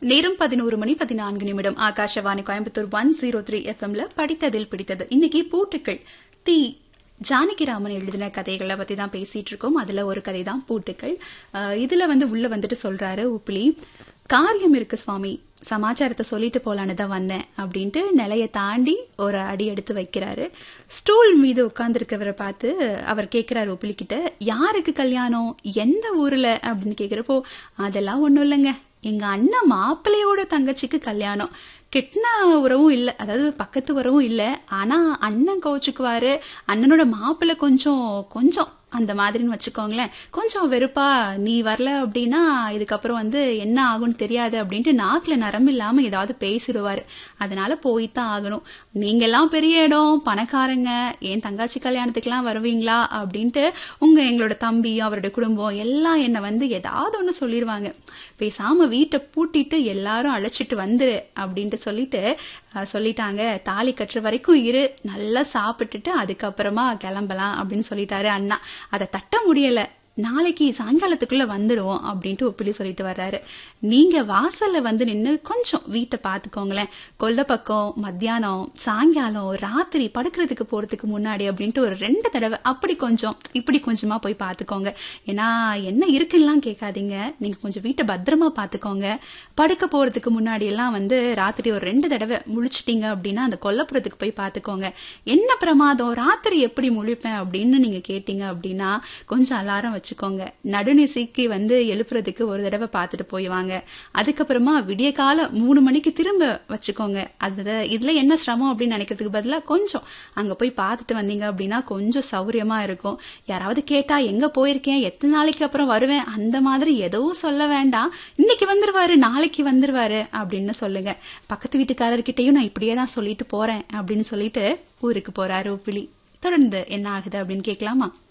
நேரம் பதினோரு மணி பதினான்கு நிமிடம் Akashvani Coimbatore one zero three எஃப்எம்ல படித்ததில் பிடித்தது இன்னைக்கு பூட்டுக்கள் தி ஜானகிராமன் எழுதின கதைகளை பத்தி தான் பேசிட்டு இருக்கோம் அதுல ஒரு கதை தான் பூட்டுக்கள் அஹ் இதுல வந்து உள்ள வந்துட்டு சொல்றாரு உப்பிலி காரியம் இருக்கு சுவாமி சமாச்சாரத்தை சொல்லிட்டு போலான்னு தான் வந்தேன் அப்படின்ட்டு நிலைய தாண்டி ஒரு அடி எடுத்து வைக்கிறாரு ஸ்டூல் மீது உட்கார்ந்துருக்கிறவரை பார்த்து அவர் கேட்கிறாரு உப்பிலி கிட்ட யாருக்கு கல்யாணம் எந்த ஊர்ல அப்படின்னு கேக்குறப்போ அதெல்லாம் ஒண்ணும் இல்லைங்க எங்க அண்ணன் மாப்பிள்ளையோட தங்கச்சிக்கு கல்யாணம் கெட்டின உறவும் இல்லை அதாவது பக்கத்து உறவும் இல்லை ஆனா அண்ணன் கோச்சுக்குவாரு அண்ணனோட மாப்பிள்ளை கொஞ்சம் கொஞ்சம் அந்த மாதிரின்னு வச்சுக்கோங்களேன் கொஞ்சம் வெறுப்பா நீ வரல அப்படின்னா இதுக்கப்புறம் வந்து என்ன ஆகும்னு தெரியாது அப்படின்ட்டு நாக்குல நரம்பு இல்லாம ஏதாவது பேசிடுவாரு அதனால போய்தான் ஆகணும் நீங்க எல்லாம் பெரிய இடம் பணக்காரங்க என் தங்காச்சி கல்யாணத்துக்குலாம் வருவீங்களா அப்படின்ட்டு உங்க எங்களோட தம்பி அவருடைய குடும்பம் எல்லாம் என்னை வந்து ஏதாவது ஒண்ணு சொல்லிடுவாங்க பேசாம வீட்டை பூட்டிட்டு எல்லாரும் அழைச்சிட்டு வந்துரு அப்படின்ட்டு சொல்லிட்டு அஹ், சொல்லிட்டாங்க தாலி கட்டுற வரைக்கும் இரு நல்லா சாப்பிட்டுட்டு அதுக்கப்புறமா கிளம்பலாம் அப்படின்னு சொல்லிட்டாரு அண்ணா அதை தட்ட முடியல நாளைக்கு சாயங்காலத்துக்குள்ள வந்துடுவோம் அப்படின்ட்டு ஒப்பிலி சொல்லிட்டு வர்றாரு நீங்க வாசல்ல வந்து நின்று கொஞ்சம் வீட்டை பார்த்துக்கோங்களேன் கொல்லை பக்கம் மத்தியானம் சாயங்காலம் ராத்திரி படுக்கிறதுக்கு போறதுக்கு முன்னாடி அப்படின்ட்டு ஒரு ரெண்டு தடவை அப்படி கொஞ்சம் இப்படி கொஞ்சமா போய் பார்த்துக்கோங்க ஏன்னா என்ன இருக்குல்லாம் கேட்காதீங்க நீங்க கொஞ்சம் வீட்டை பத்திரமா பார்த்துக்கோங்க படுக்க போறதுக்கு முன்னாடி எல்லாம் வந்து ராத்திரி ஒரு ரெண்டு தடவை முழிச்சிட்டீங்க அப்படின்னா அந்த கொல்லப்புறத்துக்கு போய் பார்த்துக்கோங்க என்ன பிரமாதம் ராத்திரி எப்படி முழிப்பேன் அப்படின்னு நீங்க கேட்டீங்க அப்படின்னா கொஞ்சம் அலாரம் வச்சுக்கோங்க நடுநிசைக்கு வந்து எழுப்புறதுக்கு ஒரு தடவை பார்த்துட்டு போய் வாங்க அதுக்கப்புறமா விடிய கால மூணு மணிக்கு திரும்ப வச்சுக்கோங்க அது இதுல என்ன சிரமம் அப்படின்னு நினைக்கிறதுக்கு பதிலா கொஞ்சம் அங்க போய் பார்த்துட்டு வந்தீங்க அப்படின்னா கொஞ்சம் சௌரியமா இருக்கும் யாராவது கேட்டா எங்க போயிருக்கேன் எத்தனை நாளைக்கு அப்புறம் வருவேன் அந்த மாதிரி எதுவும் சொல்ல வேண்டாம் இன்னைக்கு வந்துருவாரு நாளைக்கு வந்துருவாரு அப்படின்னு சொல்லுங்க பக்கத்து வீட்டுக்காரர்கிட்டயும் நான் இப்படியே தான் சொல்லிட்டு போறேன் அப்படின்னு சொல்லிட்டு ஊருக்கு போறாரு உப்பிலி தொடர்ந்து என்ன ஆகுது அப்படின்னு கேட்கலாமா